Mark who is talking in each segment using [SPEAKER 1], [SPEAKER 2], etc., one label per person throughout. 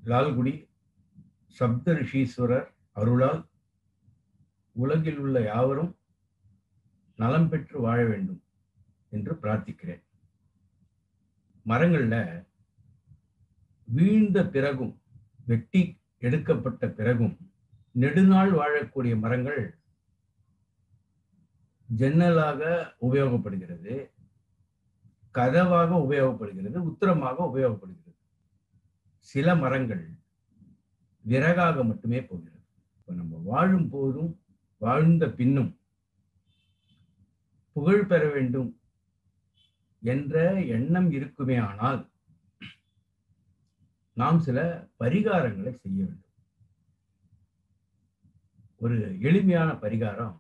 [SPEAKER 1] லால்குடி சப்த ரிஷீஸ்வரர் அருளால் உலகில் உள்ள யாவரும் நலம் பெற்று வாழ வேண்டும் என்று பிரார்த்திக்கிறேன் மரங்கள்ல வீழ்ந்த பிறகும் வெட்டி எடுக்கப்பட்ட பிறகும் நெடுநாள் வாழக்கூடிய மரங்கள் ஜன்னலாக உபயோகப்படுகிறது கதவாக உபயோகப்படுகிறது உத்தரமாக உபயோகப்படுகிறது சில மரங்கள் விறகாக மட்டுமே போகிறது இப்போ நம்ம வாழும் போதும் வாழ்ந்த பின்னும் புகழ் பெற வேண்டும் என்ற எண்ணம் இருக்குமே ஆனால் நாம் சில பரிகாரங்களை செய்ய வேண்டும் ஒரு எளிமையான பரிகாரம்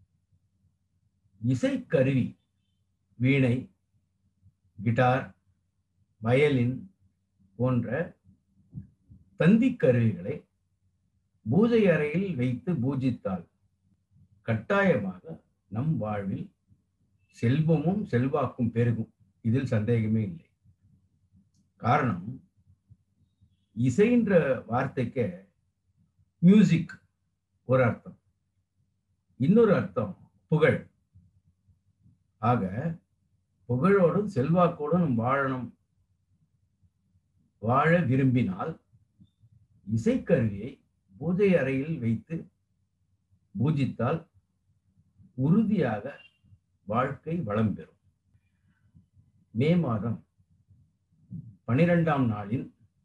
[SPEAKER 1] இசைக்கருவி வீணை கிட்டார் வயலின் போன்ற தந்திக் கருவிகளை பூஜை அறையில் வைத்து பூஜித்தால் கட்டாயமாக நம் வாழ்வில் செல்வமும் செல்வாக்கும் பெருகும் இதில் சந்தேகமே இல்லை காரணம் இசைன்ற வார்த்தைக்கு மியூசிக் ஒரு அர்த்தம் இன்னொரு அர்த்தம் புகழ் ஆக புகழோடும் செல்வாக்கோடும் நம் வாழணும் வாழ விரும்பினால் இசைக்கருவியை பூஜை அறையில் வைத்து பூஜித்தால் உறுதியாக வாழ்க்கை வளம் பெறும் மே மாதம் பனிரெண்டாம் நாளின்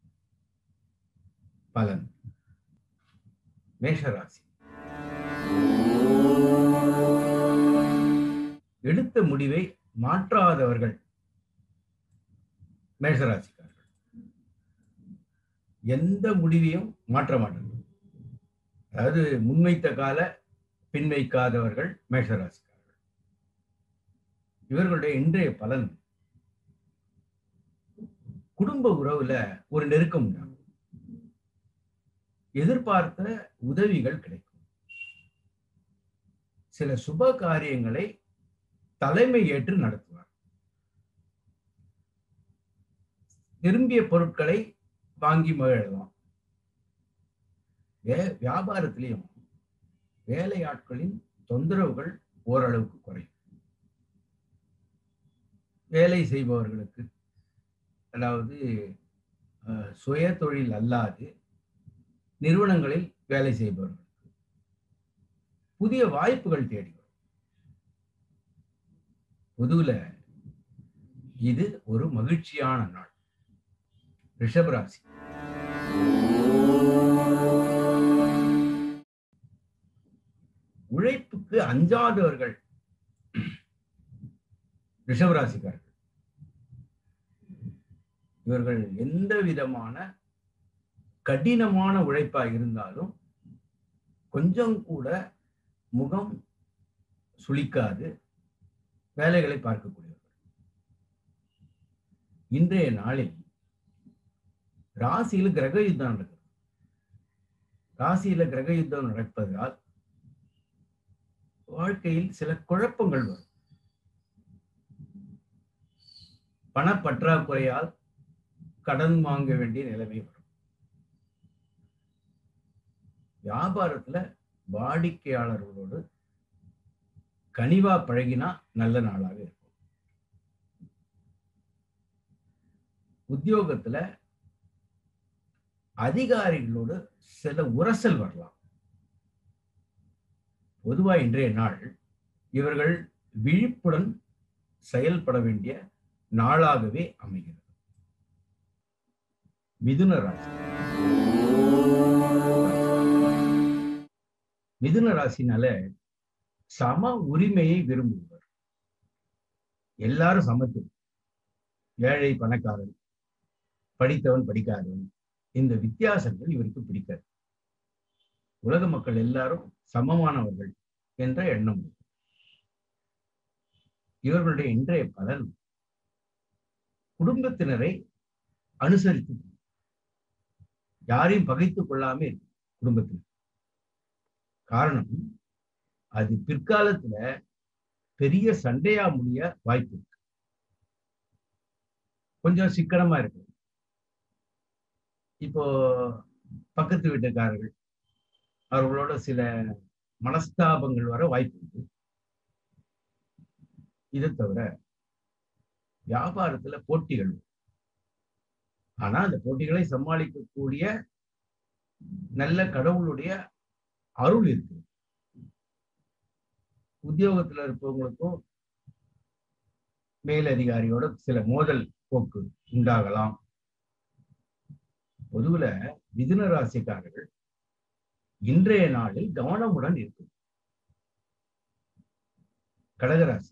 [SPEAKER 1] பலன் மேஷராசி எடுத்த முடிவை மாற்றாதவர்கள் மேஷராசிக்காரர்கள் எந்த முடிவையும் மாற்ற மாட்டார்கள் அதாவது முன்வைத்த கால பின்வைக்காதவர்கள் மேஷராசிக்காரர்கள் இவர்களுடைய இன்றைய பலன் குடும்ப உறவுல ஒரு நெருக்கம் உண்டாகும் எதிர்பார்த்த உதவிகள் கிடைக்கும் சில சுப காரியங்களை தலைமை ஏற்று நடத்துவார் விரும்பிய பொருட்களை வாங்கி மகிழலாம் வே வியாபாரத்திலையும் வேலையாட்களின் தொந்தரவுகள் ஓரளவுக்கு குறையும் வேலை செய்பவர்களுக்கு அதாவது சுய தொழில் அல்லாது நிறுவனங்களில் வேலை செய்பவர்களுக்கு புதிய வாய்ப்புகள் தேடி வரும் பொதுவில் இது ஒரு மகிழ்ச்சியான நாள் ரிஷபராசி உழைப்புக்கு அஞ்சாதவர்கள் ரிஷபராசிக்காரர்கள் இவர்கள் எந்த விதமான கடினமான உழைப்பாக இருந்தாலும் கொஞ்சம் கூட முகம் சுளிக்காது வேலைகளை பார்க்கக்கூடியவர்கள் இன்றைய நாளில் ராசியில் கிரக யுத்தம் நடக்குது ராசியில கிரக யுத்தம் நடப்பதால் வாழ்க்கையில் சில குழப்பங்கள் வரும் பணப்பற்றாக்குறையால் கடன் வாங்க வேண்டிய நிலைமை வரும் வியாபாரத்துல வாடிக்கையாளர்களோடு கனிவா பழகினா நல்ல நாளாக இருக்கும் உத்தியோகத்துல அதிகாரிகளோடு சில உரசல் வரலாம் பொதுவா இன்றைய நாள் இவர்கள் விழிப்புடன் செயல்பட வேண்டிய நாளாகவே அமைகிறது மிதுன ராசி மிதுன ராசினால சம உரிமையை விரும்புவர் எல்லாரும் சமத்து ஏழை பணக்காரன் படித்தவன் படிக்காதவன் இந்த வித்தியாசங்கள் இவருக்கு பிடிக்காது உலக மக்கள் எல்லாரும் சமமானவர்கள் என்ற எண்ணம் இவர்களுடைய இன்றைய பலன் குடும்பத்தினரை அனுசரித்து யாரையும் பகைத்துக் கொள்ளாம இருக்கு குடும்பத்தினர் காரணம் அது பிற்காலத்துல பெரிய சண்டையா முடிய வாய்ப்பு இருக்கு கொஞ்சம் சிக்கனமா இருக்கு இப்போ பக்கத்து வீட்டுக்காரர்கள் அவர்களோட சில மனஸ்தாபங்கள் வர வாய்ப்பு உண்டு இது தவிர வியாபாரத்துல போட்டிகள் வரும். ஆனா அந்த போட்டிகளை சமாளிக்கக்கூடிய நல்ல கடவுளுடைய அருள் இருக்கு உத்தியோகத்துல இருப்பவங்களுக்கும் மேலதிகாரியோட சில மோதல் போக்கு உண்டாகலாம் பொதுவுல மிதுன ராசிக்காரர்கள் இன்றைய நாளில் கவனமுடன் இருக்கும் கடகராசி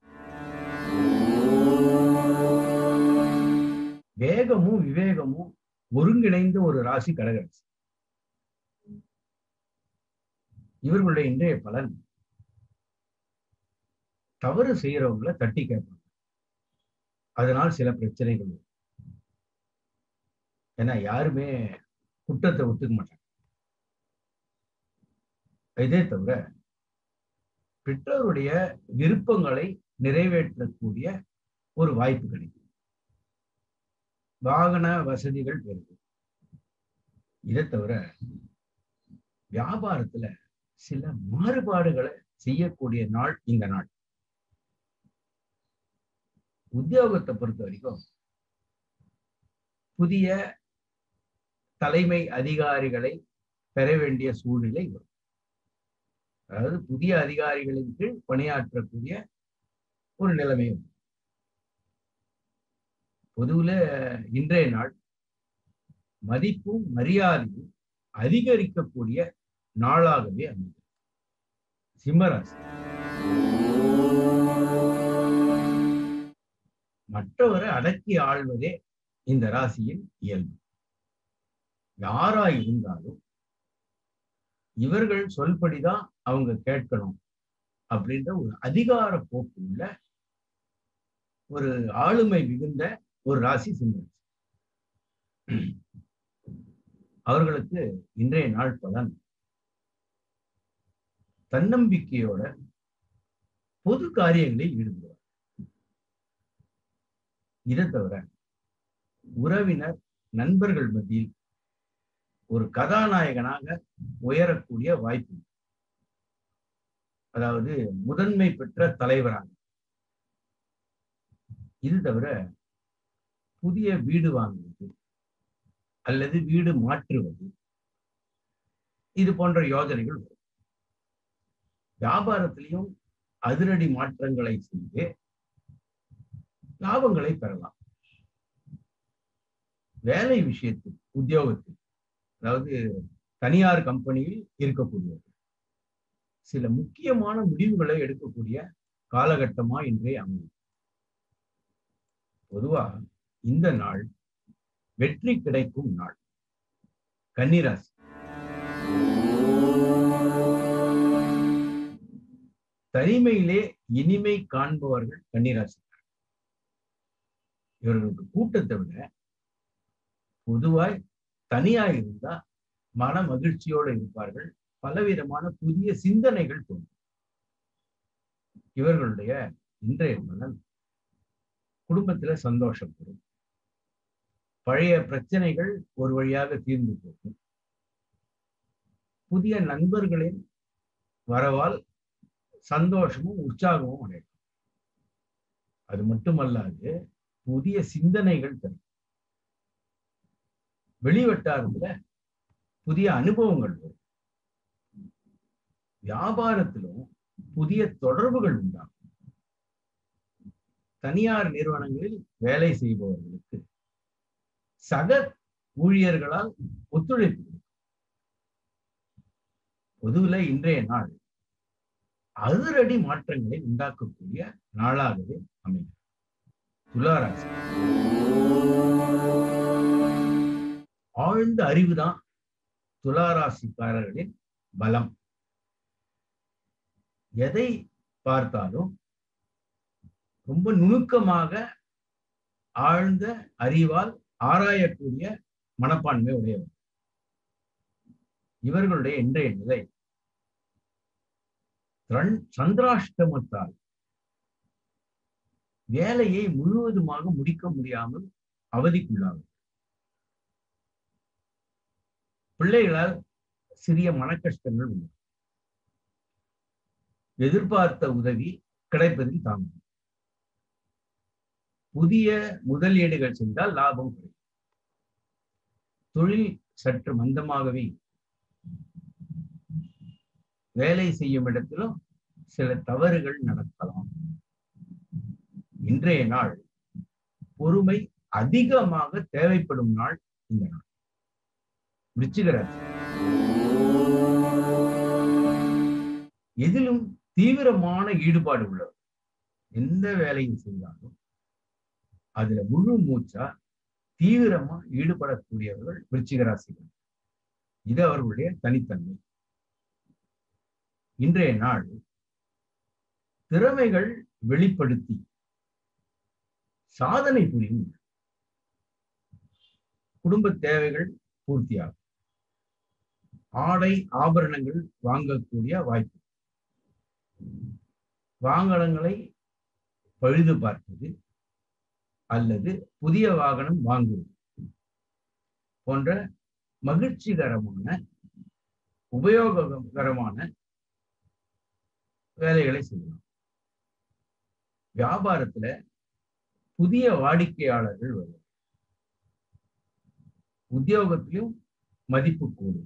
[SPEAKER 1] வேகமும் விவேகமும் ஒருங்கிணைந்த ஒரு ராசி கடகராசி இவர்களுடைய இன்றைய பலன் தவறு செய்யறவங்களை தட்டி கேட்பாங்க அதனால் சில பிரச்சனைகள் வரும் ஏன்னா யாருமே குற்றத்தை ஒத்துக்க மாட்டாங்க இதே தவிர பெற்றோருடைய விருப்பங்களை நிறைவேற்றக்கூடிய ஒரு வாய்ப்பு கிடைக்கும் வாகன வசதிகள் பெருகும் இதை தவிர வியாபாரத்துல சில மாறுபாடுகளை செய்யக்கூடிய நாள் இந்த நாள் உத்தியோகத்தை பொறுத்த வரைக்கும் புதிய தலைமை அதிகாரிகளை பெற வேண்டிய சூழ்நிலை வரும் அதாவது புதிய அதிகாரிகளின் கீழ் பணியாற்றக்கூடிய ஒரு நிலைமை வரும் பொதுவுல இன்றைய நாள் மதிப்பும் மரியாதையும் அதிகரிக்கக்கூடிய நாளாகவே அமைந்தது சிம்மராசி மற்றவரை அடக்கி ஆள்வதே இந்த ராசியின் இயல்பு யாரா இருந்தாலும் இவர்கள் சொல்படிதான் அவங்க கேட்கணும் அப்படின்ற ஒரு அதிகார போக்கு உள்ள ஒரு ஆளுமை மிகுந்த ஒரு ராசி சிம்மராசி அவர்களுக்கு இன்றைய நாள் பலன் தன்னம்பிக்கையோட பொது காரியங்களில் ஈடுபடுவார் இதை தவிர உறவினர் நண்பர்கள் மத்தியில் ஒரு கதாநாயகனாக உயரக்கூடிய வாய்ப்பு அதாவது முதன்மை பெற்ற தலைவராக இது தவிர புதிய வீடு வாங்குவது அல்லது வீடு மாற்றுவது இது போன்ற யோஜனைகள் வரும் வியாபாரத்திலையும் அதிரடி மாற்றங்களை செய்து லாபங்களை பெறலாம் வேலை விஷயத்தில் உத்தியோகத்தில் அதாவது தனியார் கம்பெனியில் இருக்கக்கூடியவர்கள் சில முக்கியமான முடிவுகளை எடுக்கக்கூடிய காலகட்டமா இன்றே அமையும் பொதுவா இந்த நாள் வெற்றி கிடைக்கும் நாள் கன்னிராசி தனிமையிலே இனிமை காண்பவர்கள் கன்னிராசி இவர்களுக்கு கூட்டத்தை விட பொதுவாய் தனியா இருந்தா மன மகிழ்ச்சியோடு இருப்பார்கள் பலவிதமான புதிய சிந்தனைகள் தோன்றும் இவர்களுடைய இன்றைய பலன் குடும்பத்துல சந்தோஷம் பெறும் பழைய பிரச்சனைகள் ஒரு வழியாக தீர்ந்து போகும் புதிய நண்பர்களின் வரவால் சந்தோஷமும் உற்சாகமும் அடையும் அது மட்டுமல்லாது புதிய சிந்தனைகள் தரும் வெளிவட்டாரத்துல புதிய அனுபவங்கள் வரும் வியாபாரத்திலும் புதிய தொடர்புகள் உண்டாகும் தனியார் நிறுவனங்களில் வேலை செய்பவர்களுக்கு சக ஊழியர்களால் ஒத்துழைப்பு கிடைக்கும் பொதுவில் இன்றைய நாள் அதிரடி மாற்றங்களை உண்டாக்கக்கூடிய நாளாகவே அமைகிறது துளாராசி ஆழ்ந்த அறிவுதான் துளாராசிக்காரர்களின் பலம் எதை பார்த்தாலும் ரொம்ப நுணுக்கமாக ஆழ்ந்த அறிவால் ஆராயக்கூடிய மனப்பான்மை உடையவர் இவர்களுடைய இன்றைய நிலை சந்திராஷ்டமத்தால் வேலையை முழுவதுமாக முடிக்க முடியாமல் அவதிக்குள்ளாகும் பிள்ளைகளால் சிறிய மனக்கஷ்டங்கள் உண்டு எதிர்பார்த்த உதவி கிடைப்பதில் தாமதம் புதிய முதலீடுகள் செய்தால் லாபம் கிடைக்கும் தொழில் சற்று மந்தமாகவே வேலை செய்யும் இடத்திலும் சில தவறுகள் நடக்கலாம் இன்றைய நாள் பொறுமை அதிகமாக தேவைப்படும் நாள் இந்த நாள் விருச்சிகராசி எதிலும் தீவிரமான ஈடுபாடு உள்ளவர் எந்த வேலையும் செய்தாலும் அதுல முழு மூச்சா தீவிரமா ஈடுபடக்கூடியவர்கள் விருச்சிக ராசிகள் இது அவர்களுடைய தனித்தன்மை இன்றைய நாள் திறமைகள் வெளிப்படுத்தி சாதனை புரியும் குடும்ப தேவைகள் பூர்த்தியாகும் ஆடை ஆபரணங்கள் வாங்கக்கூடிய வாய்ப்பு வாகனங்களை பழுது பார்ப்பது அல்லது புதிய வாகனம் வாங்குவது போன்ற மகிழ்ச்சிகரமான உபயோககரமான வேலைகளை செய்யலாம் வியாபாரத்துல புதிய வாடிக்கையாளர்கள் வரும் உத்தியோகத்திலும் மதிப்பு கூடும்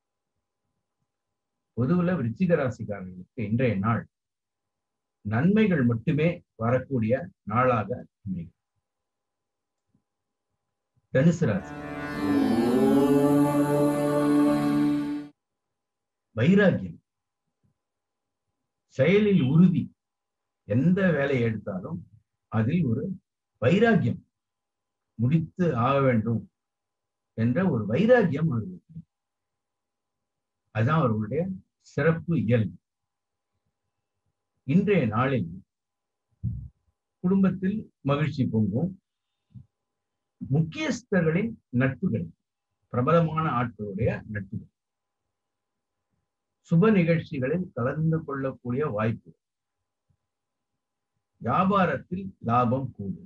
[SPEAKER 1] பொதுவில் விருச்சிக ராசிக்காரர்களுக்கு இன்றைய நாள் நன்மைகள் மட்டுமே வரக்கூடிய நாளாக அமையும் தனுசு ராசி வைராகியம் செயலில் உறுதி எந்த வேலையை எடுத்தாலும் அதில் ஒரு வைராகியம் முடித்து ஆக வேண்டும் என்ற ஒரு வைராகியம் அவர்களுக்கு அதுதான் அவர்களுடைய சிறப்பு இயல்பு இன்றைய நாளில் குடும்பத்தில் மகிழ்ச்சி பொங்கும் முக்கியஸ்தர்களின் நட்புகள் பிரபலமான ஆட்களுடைய நட்புகள் சுப நிகழ்ச்சிகளில் கலந்து கொள்ளக்கூடிய வாய்ப்பு வியாபாரத்தில் லாபம் கூடும்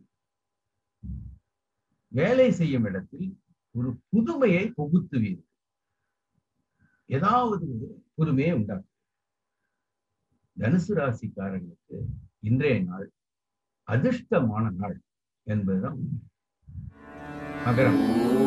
[SPEAKER 1] வேலை செய்யும் இடத்தில் ஒரு புதுமையை புகுத்துவீர்கள் ஏதாவது ஒரு புதுமையை உண்டாக்கும் தனுசு ராசிக்காரர்களுக்கு இன்றைய நாள் அதிர்ஷ்டமான நாள் என்பதுதான் உண்மை. மகரம்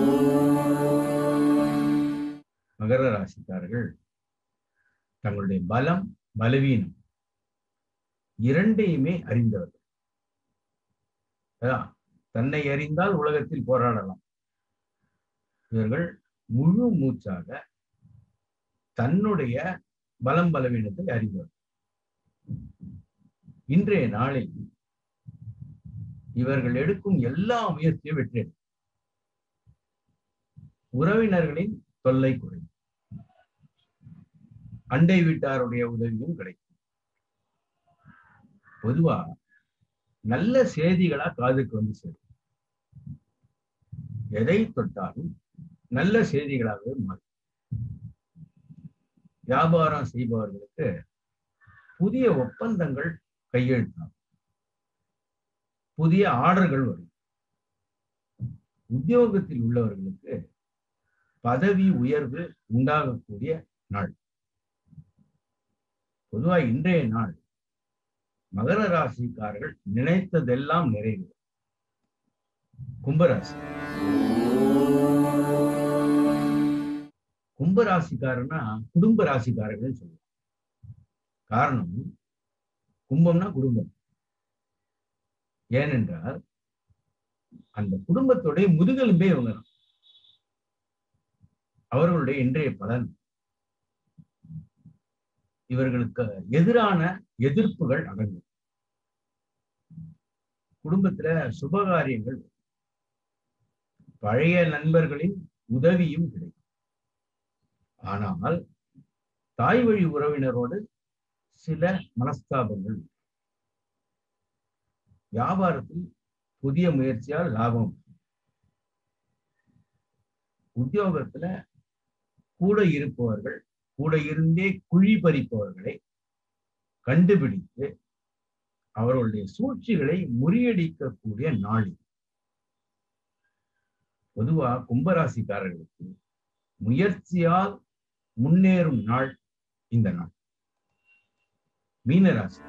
[SPEAKER 1] மகர ராசிக்காரர்கள் தங்களுடைய பலம் பலவீனம் இரண்டையுமே அறிந்தவர்கள் அதான், தன்னை அறிந்தால் உலகத்தில் போராடலாம் இவர்கள் முழு மூச்சாக தன்னுடைய பலம் பலவீனத்தை அறிந்தவர் இன்றைய நாளில் இவர்கள் எடுக்கும் எல்லா முயற்சியும் வெற்றி அடையும். உறவினர்களின் தொல்லை குறையும் அண்டை வீட்டாருடைய உதவியும் கிடைக்கும் பொதுவா நல்ல செய்திகளா காதுக்கு வந்து சேரும் எதை தொட்டாலும் நல்ல செய்திகளாகவே மாறும் வியாபாரம் செய்பவர்களுக்கு புதிய ஒப்பந்தங்கள் கையெழுத்தாகும் புதிய ஆர்டர்கள் வரும் உத்தியோகத்தில் உள்ளவர்களுக்கு பதவி உயர்வு உண்டாகக்கூடிய நாள் பொதுவா இன்றைய நாள் மகர ராசிக்காரர்கள் நினைத்ததெல்லாம் நிறைவேறும் கும்பராசி கும்பராசிக்காரன்னா குடும்ப ராசிக்காரர்கள் சொல்லுவாங்க காரணம் கும்பம்னா குடும்பம் ஏனென்றால் அந்த குடும்பத்துடைய முதுகெலும்பே இவங்க தான் அவர்களுடைய இன்றைய பலன் இவர்களுக்கு எதிரான எதிர்ப்புகள் அடங்கும் குடும்பத்துல சுபகாரியங்கள் பழைய நண்பர்களின் உதவியும் கிடைக்கும் ஆனால் தாய் வழி உறவினரோடு சில மனஸ்தாபங்கள் உண்டு. வியாபாரத்தில் புதிய முயற்சியால் லாபம் உத்தியோகத்துல கூட இருப்பவர்கள் கூட இருந்தே குழி பறிப்பவர்களை கண்டுபிடித்து அவர்களுடைய சூழ்ச்சிகளை முறியடிக்கக்கூடிய நாள் இது. பொதுவா கும்பராசிக்காரர்களுக்கு முயற்சியால் முன்னேறும் நாள் இந்த நாள் மீனராசி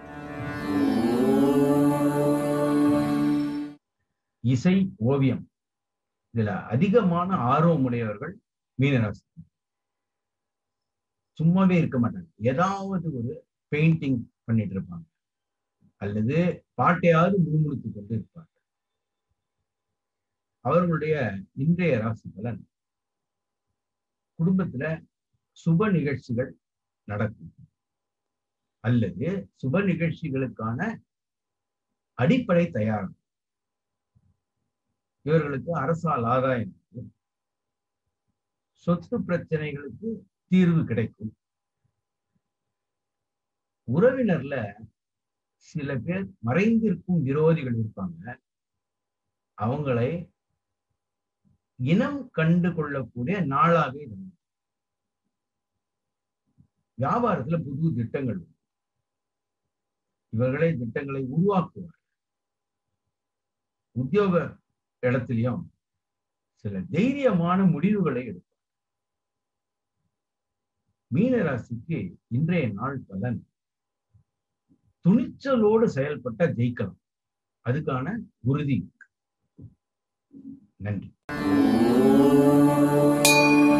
[SPEAKER 1] இசை ஓவியம் இதுல அதிகமான ஆர்வம் உடையவர்கள் மீனராசி சும்மாவே இருக்க மாட்டாங்க ஏதாவது ஒரு பெயிண்டிங் பண்ணிட்டு இருப்பாங்க அல்லது பாட்டையாவது முழுமுழுத்து கொண்டு இருப்பாங்க அவர்களுடைய இன்றைய ராசி பலன் குடும்பத்துல சுப நிகழ்ச்சிகள் நடக்கும் அல்லது சுப நிகழ்ச்சிகளுக்கான அடிப்படை தயாரம் இவர்களுக்கு அரசால் ஆதாயம் இருக்கும். சொத்து பிரச்சனைகளுக்கு தீர்வு கிடைக்கும் உறவினர்ல சில பேர் மறைந்திருக்கும் விரோதிகள் இருப்பாங்க அவங்களை இனம் கண்டு கொள்ளக்கூடிய நாளாக இது அமையும். வியாபாரத்துல புது திட்டங்கள் வரும். இவர்களே திட்டங்களை உருவாக்குவார் உத்தியோக இடத்திலையும் சில தைரியமான முடிவுகளை எடுப்பார் மீனராசிக்கு இன்றைய நாள் பலன் துணிச்சலோடு செயல்பட்ட ஜெயிக்கலாம் அதுக்கான உறுதி இருக்கு. நன்றி